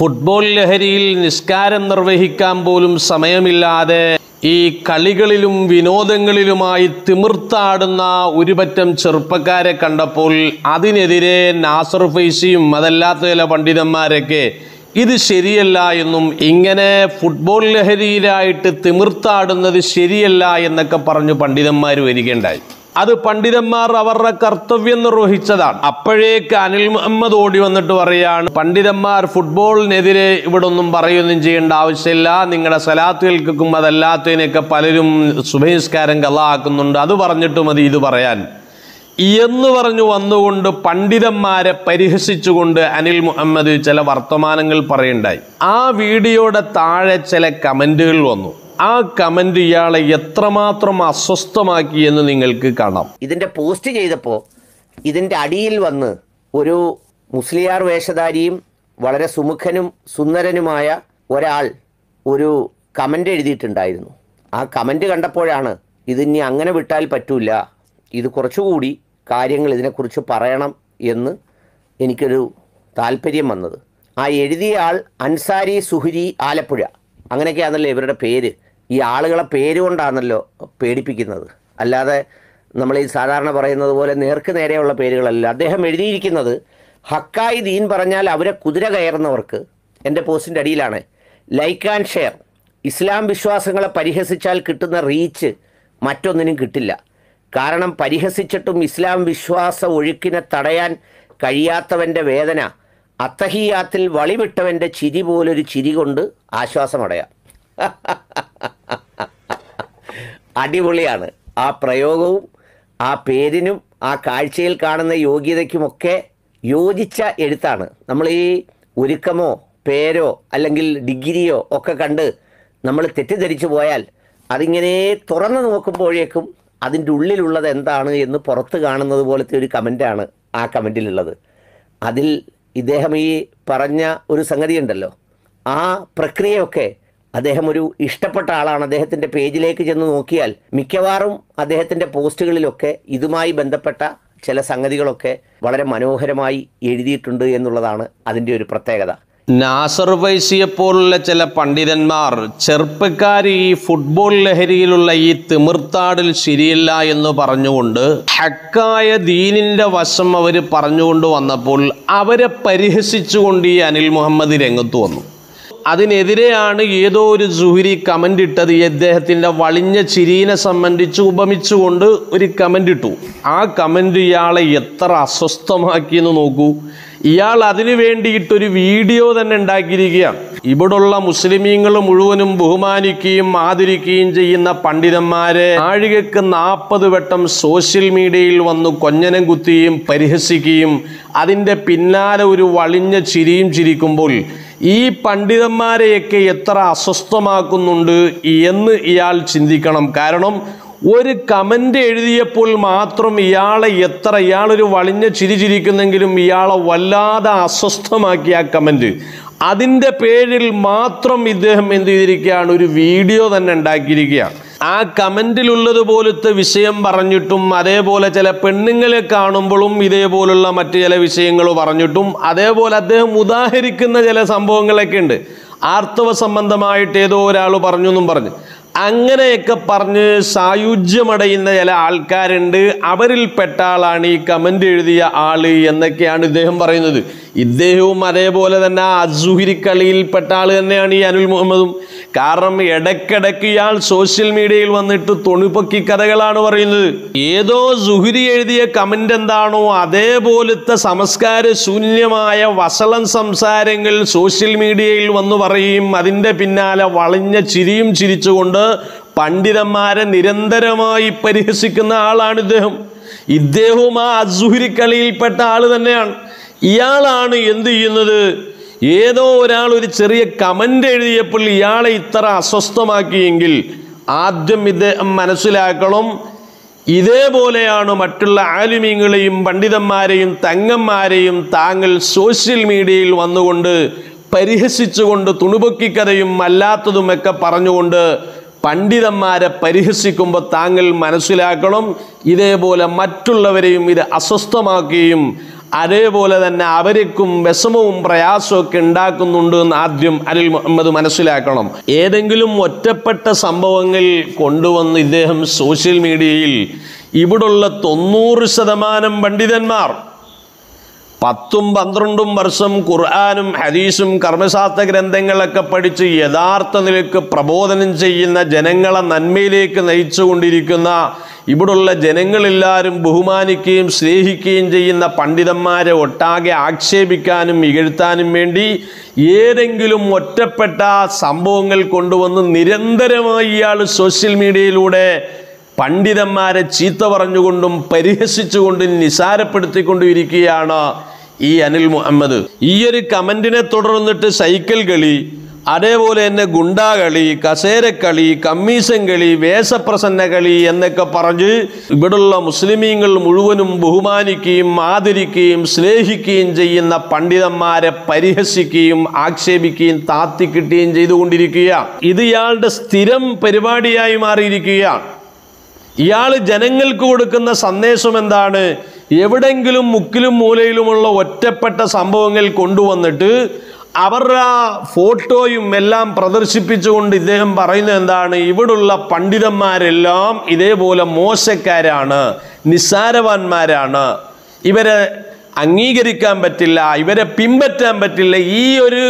football ലഹരിയിൽ നിസ്കാരം നിർവഹിക്കാൻ പോലും സമയമില്ലാതെ ഈ കളികളിലും വിനോദങ്ങളിലുമായി തിമിർത്താടുന്ന ഒരുപറ്റം ചെറുപ്പക്കാരെ കണ്ടപ്പോൾ അതിനെതിരെ നാസർ ഫൈസിയും അതല്ലാത്ത ചില പണ്ഡിതന്മാരൊക്കെ ഇത് ശരിയല്ല എന്നും ഇങ്ങനെ ഫുട്ബോൾ ലഹരിയിലായിട്ട് തിമിർത്താടുന്നത് ശരിയല്ല എന്നൊക്കെ പറഞ്ഞു പണ്ഡിതന്മാർ വരികയുണ്ടായി അത് പണ്ഡിതന്മാർ അവരുടെ കർത്തവ്യം നിർവഹിച്ചതാണ് അപ്പോഴേക്ക് അനിൽ മുഹമ്മദ് ഓടി വന്നിട്ട് പറയാണ് പണ്ഡിതന്മാർ ഫുട്ബോളിനെതിരെ ഇവിടെ ഒന്നും പറയുകയൊന്നും ചെയ്യേണ്ട ആവശ്യമില്ല നിങ്ങളുടെ സലാത്ത് കേൾക്കും അതല്ലാത്തതിനൊക്കെ പലരും സുബഹിസ്കാരം കലാക്കുന്നുണ്ട് അത് പറഞ്ഞിട്ട് മതി ഇത് പറയാൻ എന്ന് പറഞ്ഞു വന്നുകൊണ്ട് പണ്ഡിതന്മാരെ പരിഹസിച്ചുകൊണ്ട് അനിൽ മുഹമ്മദ് ചില വർത്തമാനങ്ങൾ പറയുണ്ടായി ആ വീഡിയോയുടെ താഴെ ചില കമന്റുകൾ വന്നു ആ കമന്റ് ഇയാളെ എത്രമാത്രം അസ്വസ്ഥമാക്കി എന്ന് നിങ്ങൾക്ക് കാണാം ഇതിൻ്റെ പോസ്റ്റ് ചെയ്തപ്പോൾ ഇതിൻ്റെ അടിയിൽ വന്ന് ഒരു മുസ്ലിയാർ വേഷധാരിയും വളരെ സുമുഖനും സുന്ദരനുമായ ഒരാൾ ഒരു കമൻ്റ് എഴുതിയിട്ടുണ്ടായിരുന്നു ആ കമൻ്റ് കണ്ടപ്പോഴാണ് ഇതിനി അങ്ങനെ വിട്ടാൽ പറ്റൂല ഇത് കുറച്ചുകൂടി കാര്യങ്ങൾ ഇതിനെക്കുറിച്ച് പറയണം എന്ന് എനിക്കൊരു താല്പര്യം വന്നത് ആ എഴുതിയ ആൾ അൻസാരി സുഹുരി ആലപ്പുഴ അങ്ങനെയൊക്കെയാണല്ലോ ഇവരുടെ പേര് ഈ ആളുകളെ പേര് കൊണ്ടാണല്ലോ പേടിപ്പിക്കുന്നത് അല്ലാതെ നമ്മൾ ഈ സാധാരണ പറയുന്നത് പോലെ നേർക്ക് നേരെയുള്ള പേരുകളല്ല അദ്ദേഹം എഴുതിയിരിക്കുന്നത് ഹക്കായി ദീൻ പറഞ്ഞാൽ അവരെ കുതിര കയറുന്നവർക്ക് എൻ്റെ പോസ്റ്റിൻ്റെ അടിയിലാണ് ലൈക്ക് ആൻഡ് ഷെയർ ഇസ്ലാം വിശ്വാസങ്ങളെ പരിഹസിച്ചാൽ കിട്ടുന്ന റീച്ച് മറ്റൊന്നിനും കിട്ടില്ല കാരണം പരിഹസിച്ചിട്ടും ഇസ്ലാം വിശ്വാസ ഒഴുക്കിനെ തടയാൻ കഴിയാത്തവൻ്റെ വേദന അത്തഹിയാത്തിൽ വളിവിട്ടവൻ്റെ ചിരി പോലൊരു ചിരി കൊണ്ട് ആശ്വാസമടയാം അടിപൊളിയാണ് ആ പ്രയോഗവും ആ പേരിനും ആ കാഴ്ചയിൽ കാണുന്ന യോഗ്യതയ്ക്കുമൊക്കെ യോജിച്ച എഴുത്താണ് നമ്മൾ ഈ ഒരുക്കമോ പേരോ അല്ലെങ്കിൽ ഡിഗ്രിയോ ഒക്കെ കണ്ട് നമ്മൾ തെറ്റിദ്ധരിച്ചു പോയാൽ അതിങ്ങനെ തുറന്നു നോക്കുമ്പോഴേക്കും അതിൻ്റെ ഉള്ളിലുള്ളത് എന്താണ് എന്ന് പുറത്ത് കാണുന്നത് പോലത്തെ ഒരു കമൻ്റാണ് ആ കമൻറ്റിലുള്ളത് അതിൽ ഇദ്ദേഹം ഈ പറഞ്ഞ ഒരു സംഗതി ഉണ്ടല്ലോ ആ പ്രക്രിയയൊക്കെ അദ്ദേഹം ഒരു ഇഷ്ടപ്പെട്ട ആളാണ് അദ്ദേഹത്തിൻ്റെ പേജിലേക്ക് ചെന്ന് നോക്കിയാൽ മിക്കവാറും അദ്ദേഹത്തിൻ്റെ പോസ്റ്റുകളിലൊക്കെ ഇതുമായി ബന്ധപ്പെട്ട ചില സംഗതികളൊക്കെ വളരെ മനോഹരമായി എഴുതിയിട്ടുണ്ട് എന്നുള്ളതാണ് അതിൻ്റെ ഒരു പ്രത്യേകത നാസർ ഫൈസിയെ പോലുള്ള ചില പണ്ഡിതന്മാർ ചെറുപ്പക്കാർ ഈ ഫുട്ബോൾ ലഹരിയിലുള്ള ഈ തിമിർത്താടിൽ ശരിയല്ല എന്ന് പറഞ്ഞുകൊണ്ട് ഹക്കായ ദീനിന്റെ വശം അവർ പറഞ്ഞുകൊണ്ട് വന്നപ്പോൾ അവരെ പരിഹസിച്ചുകൊണ്ട് ഈ അനിൽ മുഹമ്മദ് രംഗത്ത് വന്നു അതിനെതിരെയാണ് ഏതോ ഒരു ജുഹരി കമൻ്റ് ഇട്ടത് ഈ അദ്ദേഹത്തിൻ്റെ വളിഞ്ഞ ചിരീനെ സംബന്ധിച്ച് ഉപമിച്ചുകൊണ്ട് ഒരു കമൻ്റ് ഇട്ടു ആ കമൻ്റ് ഇയാളെ എത്ര അസ്വസ്ഥമാക്കിയെന്ന് നോക്കൂ ഇയാൾ അതിനു വേണ്ടിയിട്ടൊരു വീഡിയോ തന്നെ ഉണ്ടാക്കിയിരിക്കുകയാണ് ഇവിടുള്ള മുസ്ലിമീങ്ങൾ മുഴുവനും ബഹുമാനിക്കുകയും ആദരിക്കുകയും ചെയ്യുന്ന പണ്ഡിതന്മാരെ ആഴികക്ക് നാൽപ്പത് വട്ടം സോഷ്യൽ മീഡിയയിൽ വന്ന് കൊഞ്ഞനം കുത്തുകയും പരിഹസിക്കുകയും അതിൻ്റെ പിന്നാലെ ഒരു വളിഞ്ഞ ചിരിയും ചിരിക്കുമ്പോൾ ഈ പണ്ഡിതന്മാരെയൊക്കെ എത്ര അസ്വസ്ഥമാക്കുന്നുണ്ട് എന്ന് ഇയാൾ ചിന്തിക്കണം കാരണം ഒരു കമൻ്റ് എഴുതിയപ്പോൾ മാത്രം ഇയാളെ എത്ര ഇയാളൊരു വളിഞ്ഞ ചിരി ചിരിക്കുന്നെങ്കിലും ഇയാളെ വല്ലാതെ അസ്വസ്ഥമാക്കിയ ആ കമൻറ്റ് അതിൻ്റെ പേരിൽ മാത്രം ഇദ്ദേഹം എന്ത് ചെയ്തിരിക്കുകയാണ് ഒരു വീഡിയോ തന്നെ ഉണ്ടാക്കിയിരിക്കുകയാണ് ആ കമൻറ്റിലുള്ളതുപോലത്തെ വിഷയം പറഞ്ഞിട്ടും അതേപോലെ ചില പെണ്ണുങ്ങളെ കാണുമ്പോഴും ഇതേപോലുള്ള മറ്റ് ചില വിഷയങ്ങൾ പറഞ്ഞിട്ടും അതേപോലെ അദ്ദേഹം ഉദാഹരിക്കുന്ന ചില സംഭവങ്ങളൊക്കെ ഉണ്ട് ആർത്തവ സംബന്ധമായിട്ട് ഏതോ ഒരാൾ പറഞ്ഞു എന്നും പറഞ്ഞു അങ്ങനെയൊക്കെ പറഞ്ഞ് സായുജ്യമടയുന്ന ചില ആൾക്കാരുണ്ട് അവരിൽപ്പെട്ട ആളാണ് ഈ കമൻ്റ് എഴുതിയ ആള് എന്നൊക്കെയാണ് ഇദ്ദേഹം പറയുന്നത് ഇദ്ദേഹവും അതേപോലെ തന്നെ ആ അസുഹിരി കളിയിൽപ്പെട്ട ആൾ തന്നെയാണ് ഈ അനിൽ മുഹമ്മദും കാരണം ഇടയ്ക്കിടയ്ക്ക് ഇയാൾ സോഷ്യൽ മീഡിയയിൽ വന്നിട്ട് തൊണിപ്പൊക്കി കഥകളാണ് പറയുന്നത് ഏതോ സുഹുരി എഴുതിയ കമൻ്റ് എന്താണോ അതേപോലത്തെ സംസ്കാര ശൂന്യമായ വസളം സംസാരങ്ങൾ സോഷ്യൽ മീഡിയയിൽ വന്നു പറയും അതിൻ്റെ പിന്നാലെ വളഞ്ഞ ചിരിയും ചിരിച്ചുകൊണ്ട് പണ്ഡിതന്മാരെ നിരന്തരമായി പരിഹസിക്കുന്ന ആളാണ് ഇദ്ദേഹം ഇദ്ദേഹവും ആ അസുഹുരി കളിയിൽപ്പെട്ട ആൾ തന്നെയാണ് ഇയാളാണ് എന്ത് ചെയ്യുന്നത് ഏതോ ഒരാൾ ഒരു ചെറിയ കമൻ്റ് എഴുതിയപ്പോൾ ഇയാളെ ഇത്ര അസ്വസ്ഥമാക്കിയെങ്കിൽ ആദ്യം ഇദ്ദേഹം മനസ്സിലാക്കണം ഇതേപോലെയാണ് മറ്റുള്ള ആലിമീങ്ങളെയും പണ്ഡിതന്മാരെയും തങ്ങന്മാരെയും താങ്കൾ സോഷ്യൽ മീഡിയയിൽ വന്നുകൊണ്ട് പരിഹസിച്ചുകൊണ്ട് തുണുപൊക്കിക്കഥയും അല്ലാത്തതുമൊക്കെ പറഞ്ഞുകൊണ്ട് പണ്ഡിതന്മാരെ പരിഹസിക്കുമ്പോൾ താങ്കൾ മനസ്സിലാക്കണം ഇതേപോലെ മറ്റുള്ളവരെയും ഇത് അസ്വസ്ഥമാക്കുകയും അതേപോലെ തന്നെ അവർക്കും വിഷമവും പ്രയാസവും ഒക്കെ ഉണ്ടാക്കുന്നുണ്ട് എന്ന് ആദ്യം അനിൽ മുഹമ്മദ് മനസ്സിലാക്കണം ഏതെങ്കിലും ഒറ്റപ്പെട്ട സംഭവങ്ങൾ കൊണ്ടുവന്ന് ഇദ്ദേഹം സോഷ്യൽ മീഡിയയിൽ ഇവിടുള്ള തൊണ്ണൂറ് ശതമാനം പണ്ഡിതന്മാർ പത്തും പന്ത്രണ്ടും വർഷം ഖുർആാനും ഹദീസും കർമ്മശാസ്ത്ര ഗ്രന്ഥങ്ങളൊക്കെ പഠിച്ച് യഥാർത്ഥ നിലക്ക് പ്രബോധനം ചെയ്യുന്ന ജനങ്ങളെ നന്മയിലേക്ക് നയിച്ചുകൊണ്ടിരിക്കുന്ന ഇവിടുള്ള ജനങ്ങളെല്ലാവരും ബഹുമാനിക്കുകയും സ്നേഹിക്കുകയും ചെയ്യുന്ന പണ്ഡിതന്മാരെ ഒട്ടാകെ ആക്ഷേപിക്കാനും ഇകഴ്ത്താനും വേണ്ടി ഏതെങ്കിലും ഒറ്റപ്പെട്ട സംഭവങ്ങൾ കൊണ്ടുവന്ന് നിരന്തരമായി ഇയാൾ സോഷ്യൽ മീഡിയയിലൂടെ പണ്ഡിതന്മാരെ ചീത്ത പറഞ്ഞുകൊണ്ടും പരിഹസിച്ചുകൊണ്ടും നിസാരപ്പെടുത്തിക്കൊണ്ടും ഇരിക്കുകയാണ് ഈ അനിൽ മുഹമ്മദ് ഈ ഒരു കമന്റിനെ തുടർന്നിട്ട് സൈക്കിൾ കളി അതേപോലെ തന്നെ ഗുണ്ടാകളി കസേരക്കളി കമ്മീസൻ കളി വേഷപ്രസന്ന കളി എന്നൊക്കെ പറഞ്ഞ് ഇവിടുള്ള മുസ്ലിമീങ്ങൾ മുഴുവനും ബഹുമാനിക്കുകയും ആദരിക്കുകയും സ്നേഹിക്കുകയും ചെയ്യുന്ന പണ്ഡിതന്മാരെ പരിഹസിക്കുകയും ആക്ഷേപിക്കുകയും താത്തിക്കിട്ടുകയും ചെയ്തുകൊണ്ടിരിക്കുക ഇത് ഇയാളുടെ സ്ഥിരം പരിപാടിയായി മാറിയിരിക്കുകയാണ് ഇയാൾ ജനങ്ങൾക്ക് കൊടുക്കുന്ന സന്ദേശം എന്താണ് എവിടെങ്കിലും മുക്കിലും മൂലയിലുമുള്ള ഒറ്റപ്പെട്ട സംഭവങ്ങൾ കൊണ്ടുവന്നിട്ട് അവരുടെ ആ ഫോട്ടോയും എല്ലാം പ്രദർശിപ്പിച്ചുകൊണ്ട് ഇദ്ദേഹം പറയുന്നത് എന്താണ് ഇവിടുള്ള പണ്ഡിതന്മാരെല്ലാം ഇതേപോലെ മോശക്കാരാണ് നിസ്സാരവാന്മാരാണ് ഇവരെ അംഗീകരിക്കാൻ പറ്റില്ല ഇവരെ പിൻപറ്റാൻ പറ്റില്ല ഈ ഒരു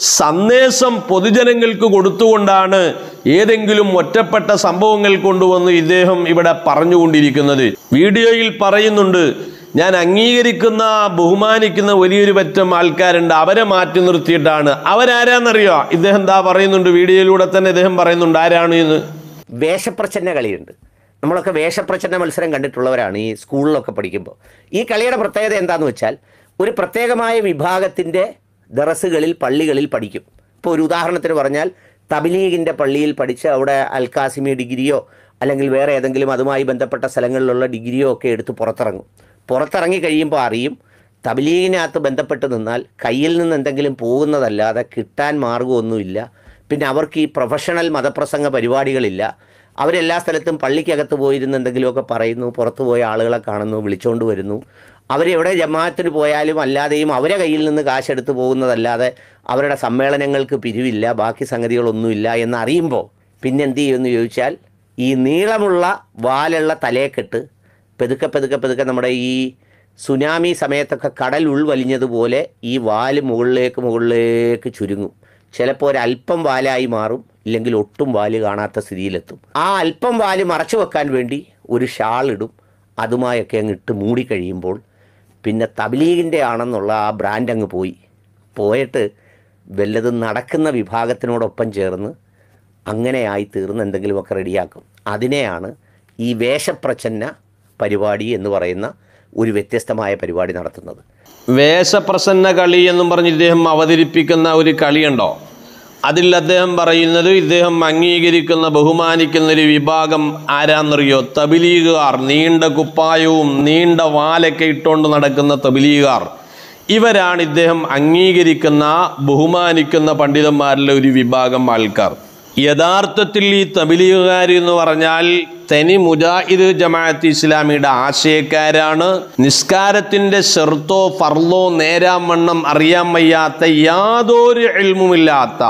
സന്ദേശം പൊതുജനങ്ങൾക്ക് കൊടുത്തുകൊണ്ടാണ് ഏതെങ്കിലും ഒറ്റപ്പെട്ട സംഭവങ്ങൾ കൊണ്ടുവന്ന് ഇദ്ദേഹം ഇവിടെ പറഞ്ഞുകൊണ്ടിരിക്കുന്നത് വീഡിയോയിൽ പറയുന്നുണ്ട് ഞാൻ അംഗീകരിക്കുന്ന ബഹുമാനിക്കുന്ന വലിയൊരു പറ്റം ആൾക്കാരുണ്ട് അവരെ മാറ്റി നിർത്തിയിട്ടാണ് അവരാരാന്നറിയോ ഇദ്ദേഹം എന്താ പറയുന്നുണ്ട് വീഡിയോയിലൂടെ തന്നെ ഇദ്ദേഹം പറയുന്നുണ്ട് ആരാണ് എന്ന് വേഷപ്രച്ഛന്ന കളിയുണ്ട് നമ്മളൊക്കെ വേഷപ്രച്ഛന്ന മത്സരം കണ്ടിട്ടുള്ളവരാണ് ഈ സ്കൂളിലൊക്കെ പഠിക്കുമ്പോൾ ഈ കളിയുടെ പ്രത്യേകത എന്താന്ന് വെച്ചാൽ ഒരു പ്രത്യേകമായ വിഭാഗത്തിൻ്റെ ദറസുകളിൽ പള്ളികളിൽ പഠിക്കും ഇപ്പോൾ ഒരു ഉദാഹരണത്തിന് പറഞ്ഞാൽ തബ്ലീഗിൻ്റെ പള്ളിയിൽ പഠിച്ച് അവിടെ അൽക്കാസിമി ഡിഗ്രിയോ അല്ലെങ്കിൽ വേറെ ഏതെങ്കിലും അതുമായി ബന്ധപ്പെട്ട സ്ഥലങ്ങളിലുള്ള ഡിഗ്രിയോ ഒക്കെ എടുത്ത് പുറത്തിറങ്ങും പുറത്തിറങ്ങി കഴിയുമ്പോൾ അറിയും തബ്ലീഗിനകത്ത് ബന്ധപ്പെട്ട് നിന്നാൽ കയ്യിൽ നിന്ന് എന്തെങ്കിലും പോകുന്നതല്ലാതെ കിട്ടാൻ മാർഗമൊന്നുമില്ല പിന്നെ അവർക്ക് ഈ പ്രൊഫഷണൽ മതപ്രസംഗ പരിപാടികളില്ല അവരെല്ലാ സ്ഥലത്തും പള്ളിക്കകത്ത് പോയിരുന്ന് എന്തെങ്കിലുമൊക്കെ പറയുന്നു പുറത്തു പോയ ആളുകളെ കാണുന്നു വിളിച്ചുകൊണ്ട് വരുന്നു അവരെവിടെ ജമാഅത്തിന് പോയാലും അല്ലാതെയും അവരെ കയ്യിൽ നിന്ന് കാശെടുത്ത് പോകുന്നതല്ലാതെ അവരുടെ സമ്മേളനങ്ങൾക്ക് പിരിവില്ല ബാക്കി സംഗതികളൊന്നുമില്ല എന്നറിയുമ്പോൾ പിന്നെ എന്ത് ചെയ്യുമെന്ന് ചോദിച്ചാൽ ഈ നീളമുള്ള വാലുള്ള തലയെക്കെട്ട് പെതുക്കെ പെതുക്കെ പെതുക്കെ നമ്മുടെ ഈ സുനാമി സമയത്തൊക്കെ കടൽ ഉൾവലിഞ്ഞതുപോലെ ഈ വാല് മുകളിലേക്ക് മുകളിലേക്ക് ചുരുങ്ങും ചിലപ്പോൾ ഒരല്പം വാലായി മാറും ഇല്ലെങ്കിൽ ഒട്ടും വാല് കാണാത്ത സ്ഥിതിയിലെത്തും ആ അല്പം വാല് മറച്ചു വെക്കാൻ വേണ്ടി ഒരു ഷാൾ ഇടും അതുമായൊക്കെ അങ്ങ് ഇട്ട് മൂടിക്കഴിയുമ്പോൾ പിന്നെ തബ്ലീഗിൻ്റെ ആണെന്നുള്ള ആ ബ്രാൻഡ് അങ്ങ് പോയി പോയിട്ട് വല്ലതും നടക്കുന്ന വിഭാഗത്തിനോടൊപ്പം ചേർന്ന് അങ്ങനെയായി തീർന്ന് എന്തെങ്കിലുമൊക്കെ റെഡിയാക്കും അതിനെയാണ് ഈ വേഷപ്രച്ഛന്ന പരിപാടി എന്ന് പറയുന്ന ഒരു വ്യത്യസ്തമായ പരിപാടി നടത്തുന്നത് വേഷപ്രസന്ന കളി എന്നും പറഞ്ഞ് ഇദ്ദേഹം അവതരിപ്പിക്കുന്ന ഒരു കളിയുണ്ടോ അതിൽ അദ്ദേഹം പറയുന്നത് ഇദ്ദേഹം അംഗീകരിക്കുന്ന ബഹുമാനിക്കുന്ന ഒരു വിഭാഗം ആരാന്നറിയോ തബിലീഗുകാർ നീണ്ട കുപ്പായവും നീണ്ട വാലൊക്കെ ഇട്ടുകൊണ്ട് നടക്കുന്ന തബിലീഗുകാർ ഇവരാണ് ഇദ്ദേഹം അംഗീകരിക്കുന്ന ബഹുമാനിക്കുന്ന പണ്ഡിതന്മാരിലെ ഒരു വിഭാഗം ആൾക്കാർ യഥാർത്ഥത്തിൽ ഈ തബിലീഗുകാർ എന്ന് പറഞ്ഞാൽ തനി മുജാഹിദ് ജമാഅത്ത് ഇസ്ലാമിയുടെ ആശയക്കാരാണ് നിസ്കാരത്തിന്റെ ഷെർത്തോ ഫർലോ നേരാമണ്ണം അറിയാൻ വയ്യാത്ത യാതൊരു എൽമുമില്ലാത്ത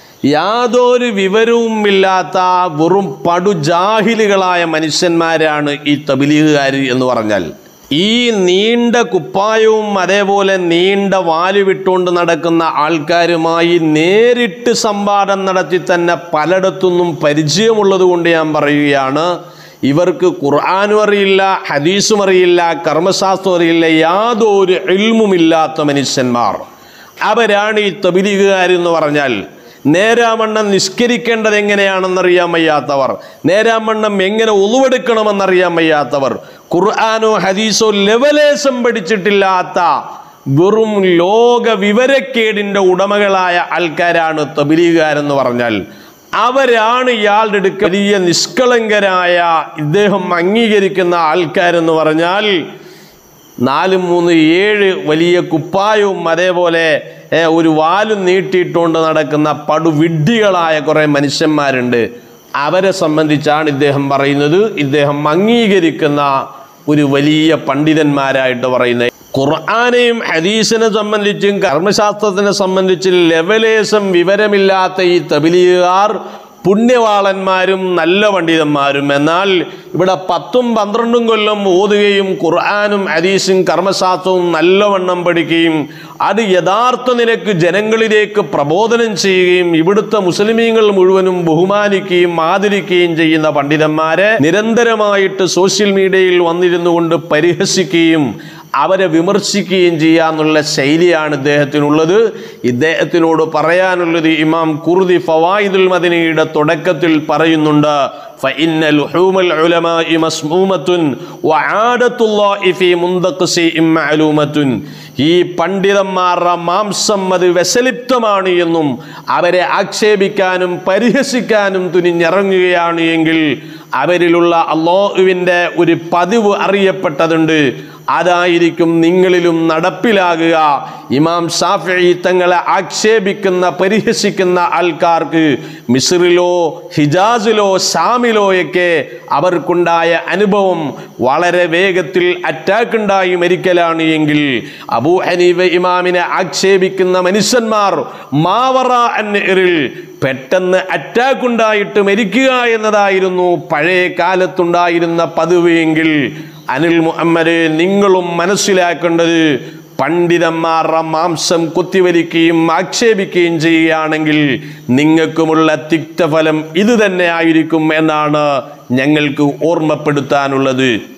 യാതൊരു വിവരവും ഇല്ലാത്ത വെറും പടുജാഹിലുകളായ മനുഷ്യന്മാരാണ് ഈ തബിലീഗുകാർ എന്ന് പറഞ്ഞാൽ ഈ നീണ്ട കുപ്പായവും അതേപോലെ നീണ്ട വാല് വിട്ടുകൊണ്ട് നടക്കുന്ന ആൾക്കാരുമായി നേരിട്ട് സംവാദം നടത്തി തന്നെ പലയിടത്തുനിന്നും പരിചയമുള്ളത് കൊണ്ട് ഞാൻ പറയുകയാണ് ഇവർക്ക് ഖുർആാനും അറിയില്ല ഹദീസും അറിയില്ല കർമ്മശാസ്ത്രം അറിയില്ല യാതൊരു എൽമുമില്ലാത്ത മനുഷ്യന്മാർ അവരാണ് ഈ തബിലിഗുകാരെന്ന് പറഞ്ഞാൽ നേരാമണ്ണം നിഷ്കരിക്കേണ്ടത് എങ്ങനെയാണെന്നറിയാൻ വയ്യാത്തവർ നേരാമണ്ണം എങ്ങനെ ഉളുവെടുക്കണമെന്നറിയാൻ വയ്യാത്തവർ ഖുർആാനോ ഹദീസോ ലെവലേശം പഠിച്ചിട്ടില്ലാത്ത വെറും ലോക വിവരക്കേടിൻ്റെ ഉടമകളായ ആൾക്കാരാണ് തബിലീഗുകാരെന്ന് പറഞ്ഞാൽ അവരാണ് ഇയാളുടെ അടുക്ക വലിയ നിഷ്കളങ്കരായ ഇദ്ദേഹം അംഗീകരിക്കുന്ന ആൾക്കാരെന്ന് പറഞ്ഞാൽ നാലും മൂന്ന് ഏഴ് വലിയ കുപ്പായവും അതേപോലെ ഏ, ഒരു വാലും നീട്ടിയിട്ടുകൊണ്ട് നടക്കുന്ന പടുവിഡ്ഢികളായ കുറേ മനുഷ്യന്മാരുണ്ട് അവരെ സംബന്ധിച്ചാണ് ഇദ്ദേഹം പറയുന്നത് ഇദ്ദേഹം അംഗീകരിക്കുന്ന ഒരു വലിയ പണ്ഡിതന്മാരായിട്ട് പറയുന്നത് ഖുർആാനെയും ഹദീസിനെ സംബന്ധിച്ചും കർമ്മശാസ്ത്രത്തിനെ സംബന്ധിച്ചും ലെവലേശം വിവരമില്ലാത്ത ഈ തബിലിയുകാർ പുണ്യവാളന്മാരും നല്ല പണ്ഡിതന്മാരും എന്നാൽ ഇവിടെ പത്തും പന്ത്രണ്ടും കൊല്ലം ഓതുകയും ഖുർആാനും ഹദീസും കർമ്മശാസ്ത്രവും നല്ലവണ്ണം പഠിക്കുകയും അത് യഥാർത്ഥ നിലക്ക് ജനങ്ങളിലേക്ക് പ്രബോധനം ചെയ്യുകയും ഇവിടുത്തെ മുസ്ലിമീങ്ങൾ മുഴുവനും ബഹുമാനിക്കുകയും ആദരിക്കുകയും ചെയ്യുന്ന പണ്ഡിതന്മാരെ നിരന്തരമായിട്ട് സോഷ്യൽ മീഡിയയിൽ വന്നിരുന്നു കൊണ്ട് പരിഹസിക്കുകയും അവരെ വിമർശിക്കുകയും ചെയ്യാന്നുള്ള ശൈലിയാണ് ഇദ്ദേഹത്തിനുള്ളത് ഇദ്ദേഹത്തിനോട് പറയാനുള്ളത് ഇമാം കുർദി ഫവായിദുൽ മദനിയുടെ തുടക്കത്തിൽ പറയുന്നുണ്ട് فإن لحوم العلماء مسمومة وعادة الله في منطق شيء معلومة ഈ പണ്ഡിതന്മാരുടെ മാംസം അത് വ്യസലിപ്തമാണ് എന്നും അവരെ ആക്ഷേപിക്കാനും പരിഹസിക്കാനും തുനിഞ്ഞിറങ്ങുകയാണ് എങ്കിൽ അവരിലുള്ള അള്ളാഹുവിൻ്റെ ഒരു പതിവ് അറിയപ്പെട്ടതുണ്ട് അതായിരിക്കും നിങ്ങളിലും നടപ്പിലാകുക ഇമാം ഷാഫി തങ്ങളെ ആക്ഷേപിക്കുന്ന പരിഹസിക്കുന്ന ആൾക്കാർക്ക് മിസ്രിലോ ഹിജാസിലോ ഷാമിലോയൊക്കെ അവർക്കുണ്ടായ അനുഭവം വളരെ വേഗത്തിൽ അറ്റാക്ക് ഉണ്ടായി മരിക്കലാണ് എങ്കിൽ അബൂ ഹനീഫ ഇമാമിനെ ആക്ഷേപിക്കുന്ന മനുഷ്യന്മാർ മാവറ അന്നറിൽ പെട്ടെന്ന് അറ്റാക്ക് ഉണ്ടായിട്ട് മരിക്കുക എന്നതായിരുന്നു പഴയ കാലത്തുണ്ടായിരുന്ന പതിവ് എങ്കിൽ അനിൽ മുഹമ്മദ് നിങ്ങളും മനസ്സിലാക്കേണ്ടത് പണ്ഡിതന്മാരുടെ മാംസം കുത്തിവലിക്കുകയും ആക്ഷേപിക്കുകയും ചെയ്യുകയാണെങ്കിൽ നിങ്ങൾക്കുമുള്ള തിക്തഫലം ഇത് തന്നെ ആയിരിക്കും എന്നാണ് ഞങ്ങൾക്ക് ഓർമ്മപ്പെടുത്താനുള്ളത്